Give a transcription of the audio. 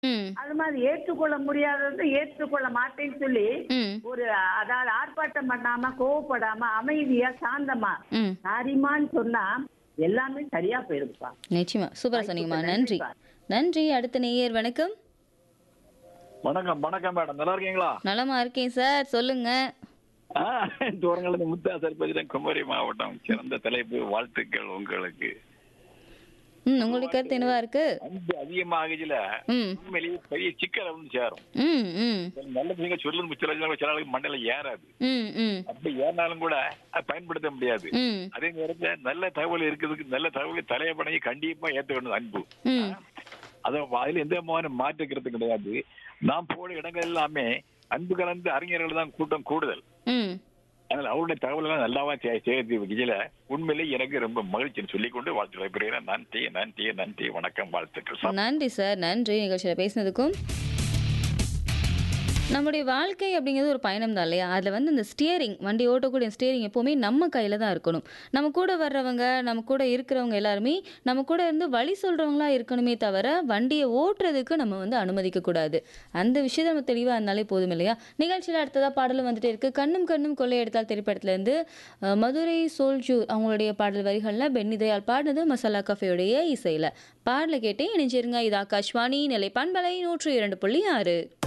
ம் அது மாதிரி ஏற்றுக்கொள்ள முடியாதது ஏற்றுக்கொள்ள மாட்டேன்னு சொல்லி ம் ஒரு அதாவது ஆர்ப்பாட்டம் பண்ணாம கோவப்படாம அமைதியா சாந்தமா ம் சாரிமான்னு சொன்னா எல்லாமே சரியா போயிருப்பா நிச்சயமா சூப்பரா சொன்னீங்கம்மா நன்றி நன்றி அடுத்த நேயர் வணக்கம் வணக்கம் வணக்கம் மேடம் நல்லா இருக்கீங்களா நலமா இருக்கேன் சார் சொல்லுங்க ஆ, தூரங்கள்ல முத்தாசர் பதிலம் குமரி மாவட்டம் சிறந்த தலைப்பு வாழ்த்துக்கள் உங்களுக்கு ம் உங்களுடைய கருத்து என்னவா இருக்கு அன்பு அதிகமாகல ம் உண்மையிலேயே பெரிய சிக்கலை வந்து சேரும் ம் ம் நல்ல நீங்க சொல்லுங்க சில சில ஆளுக்கு மண்டையில ஏறாது ம் ம் அப்படி ஏறினாலும் கூட அதை பயன்படுத்த முடியாது ம் அதே நேரத்துல நல்ல தகவல் இருக்கிறதுக்கு நல்ல தகவலை தலையப்படையை கண்டிப்பா ஏத்த வேணும் அன்பு ம் அதை அதுல எந்த விதமான மாற்றுக்கிறது கிடையாது நாம் போன இடங்கள் எல்லாமே அன்பு கலந்து அறிஞர்கள் தான் கூட்டம் கூடுதல் ம் அதனால அவருடைய தகவல் எல்லாம் நல்லாவா சே- சேர்த்து வைக்கல உண்மையிலே எனக்கு ரொம்ப மகிழ்ச்சின்னு சொல்லிக்கொண்டு வாழ்த்து வைக்கிறேன் நன்றி நன்றி நன்றி வணக்கம் வாழ்த்துக்கள் சார் நன்றி சார் நன்றி நிகழ்ச்சியில் பேசினதுக்கும் நம்முடைய வாழ்க்கை அப்படிங்கிறது ஒரு பயணம் தான் இல்லையா அதில் வந்து இந்த ஸ்டியரிங் வண்டி ஓட்டக்கூடிய ஸ்டியரிங் எப்போவுமே நம்ம கையில் தான் இருக்கணும் நம்ம கூட வர்றவங்க நம்ம கூட இருக்கிறவங்க எல்லாருமே நம்ம கூட இருந்து வழி சொல்கிறவங்களா இருக்கணுமே தவிர வண்டியை ஓட்டுறதுக்கு நம்ம வந்து அனுமதிக்கக்கூடாது அந்த விஷயத்தை நம்ம தெளிவாக இருந்தாலே போதும் இல்லையா நிகழ்ச்சியில் அடுத்ததாக பாடலும் வந்துட்டே இருக்குது கண்ணும் கண்ணும் கொள்ளையெடுத்தால் திரைப்படத்துலேருந்து அஹ், மதுரை சோல்ஜூர் அவங்களுடைய பாடல் வரிகளில் பென்னி தயாள் பாடினது மசாலா கஃபேயுடைய இசையில் பாடலை கேட்டே இணைஞ்சிருங்க இது ஆகாஷ்வாணி நிலை பண்பலை நூற்று இரண்டு புள்ளி ஆறு